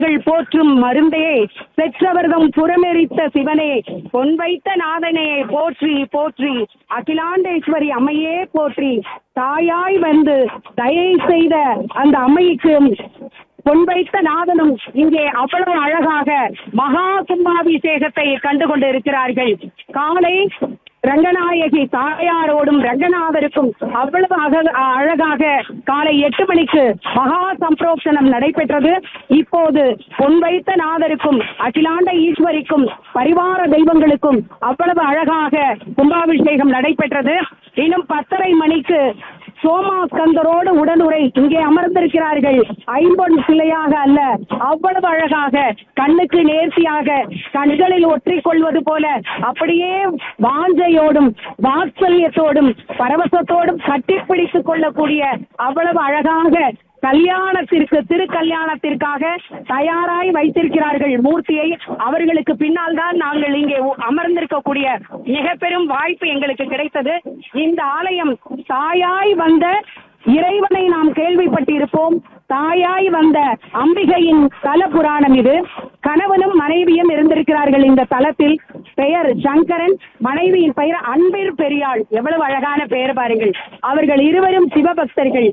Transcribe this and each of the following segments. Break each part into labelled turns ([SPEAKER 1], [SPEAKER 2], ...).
[SPEAKER 1] அவர்கள் போற்றும் மருந்தே பெற்றவர்தம் புறமெரித்த சிவனே பொன் வைத்த நாதனே போற்றி போற்றி அகிலாண்டேஸ்வரி அம்மையே போற்றி தாயாய் வந்து தயை செய்த அந்த அம்மைக்கு பொன் வைத்த நாதனும் இங்கே அவ்வளவு அழகாக மகா கும்பாபிஷேகத்தை கண்டு கொண்டு இருக்கிறார்கள் காலை ரங்கநாயகி தாயாரோடும் ரங்கநாதருக்கும் அவ்வளவு அக- அழகாக காலை எட்டு மணிக்கு மகா சம்பிரோக்ஷனம் நடைபெற்றது இப்போது பொன் வைத்த நாதருக்கும் அகிலாண்ட ஈஸ்வரிக்கும் பரிவார தெய்வங்களுக்கும் அவ்வளவு அழகாக கும்பாபிஷேகம் நடைபெற்றது இன்னும் பத்தரை மணிக்கு சோமாஸ்கந்தரோடு உடனுரை இங்கே அமர்ந்திருக்கிறார்கள் ஐம்பொன் சிலையாக அல்ல அவ்வளவு அழகாக கண்ணுக்கு நேர்த்தியாக கண்களில் ஒற்றிக் கொள்வது போல அப்படியே வாஞ்சையோடும் வாத்சல்யத்தோடும் பரவசத்தோடும் கட்டிப்பிடித்துக் கொள்ளக்கூடிய அவ்வளவு அழகாக கல்யாணத்திற்கு திருக்கல்யாணத்திற்காக தயாராய் வைத்திருக்கிறார்கள் மூர்த்தியை அவர்களுக்கு பின்னால் தான் நாங்கள் இங்கே உ- அமர்ந்திருக்கக்கூடிய மிக பெரும் வாய்ப்பு எங்களுக்கு கிடைத்தது இந்த ஆலயம் தாயாய் வந்த இறைவனை நாம் கேள்விப்பட்டிருப்போம் தாயாய் வந்த அம்பிகையின் தல புராணம் இது கணவனும் மனைவியும் இருந்திருக்கிறார்கள் இந்த தலத்தில் பெயர் சங்கரன் மனைவியின் பெயர் அன்பிர் பெரியாள் எவ்வளவு அழகான பெயர் பாருங்கள் அவர்கள் இருவரும் சிவபக்தர்கள்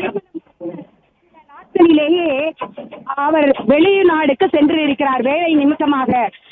[SPEAKER 1] நாட்களிலேயே அவர் வெளிநாடுக்கு சென்று இருக்கிறார் வேலை நிமித்தமாக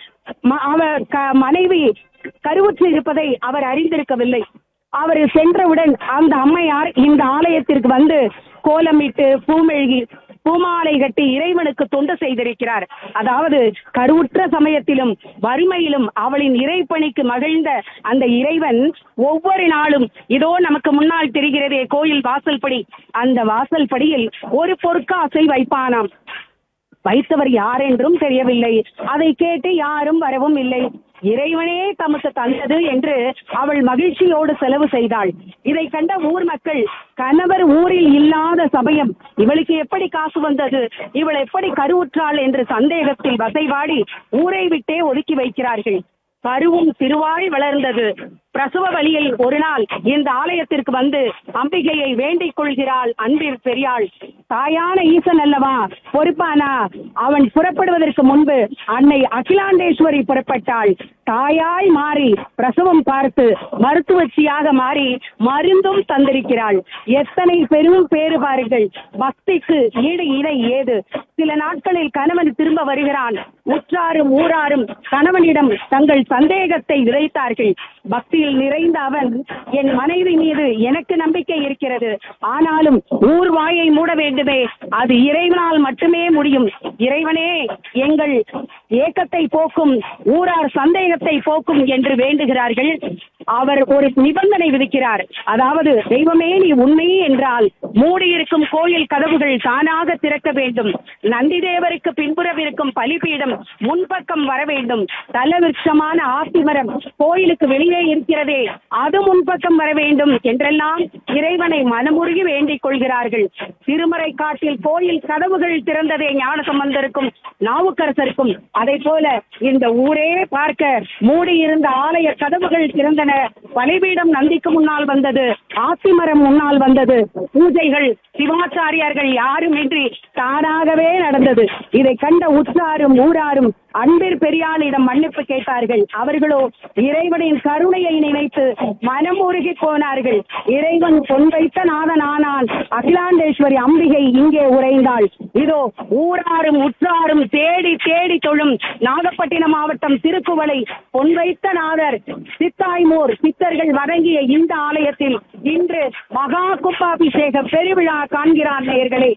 [SPEAKER 1] ம- அவர் க- மனைவி கருவுற்று இருப்பதை அவர் அறிந்திருக்கவில்லை அவர் சென்றவுடன் அந்த அம்மையார் இந்த ஆலயத்திற்கு வந்து கோலமிட்டு பூமெழுகி பூமாலை கட்டி இறைவனுக்கு தொண்டு செய்திருக்கிறார் அதாவது கருவுற்ற சமயத்திலும் வறுமையிலும் அவளின் இறைப்பணிக்கு மகிழ்ந்த அந்த இறைவன் ஒவ்வொரு நாளும் இதோ நமக்கு முன்னால் தெரிகிறதே கோயில் வாசல்படி அந்த வாசல்படியில் ஒரு பொற்காசை வைப்பானாம் வைத்தவர் யார் என்றும் தெரியவில்லை அதை கேட்டு யாரும் வரவும் இல்லை இறைவனே தமக்கு தந்தது என்று அவள் மகிழ்ச்சியோடு செலவு செய்தாள் இதை கண்ட ஊர் மக்கள் கணவர் ஊரில் இல்லாத சமயம் இவளுக்கு எப்படி காசு வந்தது இவள் எப்படி கருவுற்றாள் என்று சந்தேகத்தில் வசைவாடி ஊரை விட்டே ஒதுக்கி வைக்கிறார்கள் கருவும் சிறுவாய் வளர்ந்தது பிரசவ வழியில் ஒரு நாள் இந்த ஆலயத்திற்கு வந்து அம்பிகையை வேண்டிக் கொள்கிறாள் அன்பில் பெரியாள் தாயான ஈசன் அல்லவா பொறுப்பானா அவன் புறப்படுவதற்கு முன்பு அன்னை அகிலாண்டேஸ்வரி புறப்பட்டாள் தாயாய் மாறி பிரசவம் பார்த்து மருத்துவச்சியாக மாறி மருந்தும் தந்திருக்கிறாள் எத்தனை பெரும் பேறு பாருங்கள் பக்திக்கு ஈடு இணை ஏது சில நாட்களில் கணவன் திரும்ப வருகிறான் உற்றாரும் ஊராரும் கணவனிடம் தங்கள் சந்தேகத்தை விதைத்தார்கள் பக்தியில் நிறைந்த அவன் என் மனைவி மீது எனக்கு நம்பிக்கை இருக்கிறது ஆனாலும் ஊர் வாயை மூட வேண்டுமே அது இறைவனால் மட்டுமே முடியும் இறைவனே எங்கள் ஏக்கத்தை போக்கும் ஊரார் சந்தேகத்தை போக்கும் என்று வேண்டுகிறார்கள் அவர் ஒரு நிபந்தனை விதிக்கிறார் அதாவது தெய்வமே நீ உண்மை என்றால் மூடியிருக்கும் கோயில் கதவுகள் தானாக திறக்க வேண்டும் நந்தி தேவருக்கு பின்புறம் இருக்கும் பலிபீடம் முன்பக்கம் வர வேண்டும் தலவிருட்சமான ஆசிமரம் கோயிலுக்கு வெளியே இருக்கிறதே அது முன்பக்கம் வர வேண்டும் என்றெல்லாம் இறைவனை மனமுருகி வேண்டிக் கொள்கிறார்கள் திருமறை காட்டில் கோயில் கதவுகள் திறந்ததே ஞானசம்பந்தருக்கும் நாவுக்கரசருக்கும் அதை போல இந்த ஊரே பார்க்க மூடியிருந்த ஆலய கதவுகள் திறந்தன பலிபீடம் நந்திக்கு முன்னால் வந்தது ஆசிமரம் முன்னால் வந்தது பூஜைகள் சிவாச்சாரியார்கள் யாருமின்றி தானாகவே நடந்தது இதை கண்ட உற்றாரும் ஊராரும் அன்பிற் பெரியாளிடம் மன்னிப்பு கேட்டார்கள் அவர்களோ இறைவனின் கருணையை நினைத்து மனம் உருகி போனார்கள் இறைவன் பொன் வைத்த நாதனானான் அகிலாண்டேஸ்வரி அம்பிகை இங்கே உறைந்தாள் இதோ ஊராரும் உற்றாரும் தேடி தேடி தொழும் நாகப்பட்டினம் மாவட்டம் திருக்குவளை பொன் வைத்த நாதர் சித்தாய்மூர் சித்தர்கள் வழங்கிய இந்த ஆலயத்தில் இன்று மகா கும்பாபிஷேக பெருவிழா காண்கிறார் நேயர்களே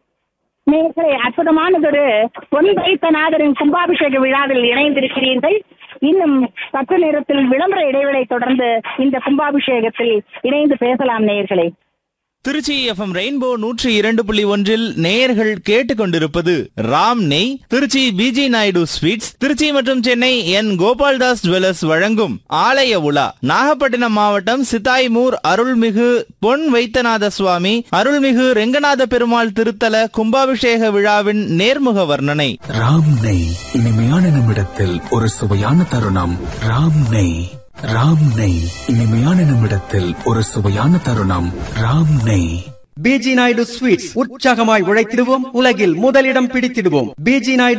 [SPEAKER 1] நேர்களே அற்புதமானதொரு பொன் வைத்த நாதரின் கும்பாபிஷேக விழாவில் இணைந்திருக்கிறீர்கள் இன்னும் சற்று நேரத்தில் விளம்பர இடைவேளை தொடர்ந்து இந்த கும்பாபிஷேகத்தில் இணைந்து பேசலாம் நேயர்களே
[SPEAKER 2] திருச்சி எஃப்எம் ரெயின்போ நூற்றி இரண்டு புள்ளி ஒன்றில் நேயர்கள் கேட்டுக்கொண்டிருப்பது ராம் நெய் திருச்சி பிஜி நாயுடு ஸ்வீட்ஸ் திருச்சி மற்றும் சென்னை என் கோபால்தாஸ் ஜுவல்லர்ஸ் வழங்கும் ஆலய உலா நாகப்பட்டினம் மாவட்டம் சித்தாய்மூர் அருள்மிகு பொன் வைத்தநாத சுவாமி அருள்மிகு ரெங்கநாத பெருமாள் திருத்தல கும்பாபிஷேக விழாவின் நேர்முக வர்ணனை
[SPEAKER 3] ராம் நெய் இனிமையான நிமிடத்தில் ஒரு சுவையான தருணம் ராம் நெய் ராம் நெய் இனிமையான நிமிடத்தில் ஒரு சுவையான தருணம் ராம் நெய்
[SPEAKER 4] பிஜி நாயுடு ஸ்வீட்ஸ் உற்சாகமாய் உழைத்திடுவோம் உலகில் முதலிடம் பிடித்திடுவோம் பிஜி நாயுடு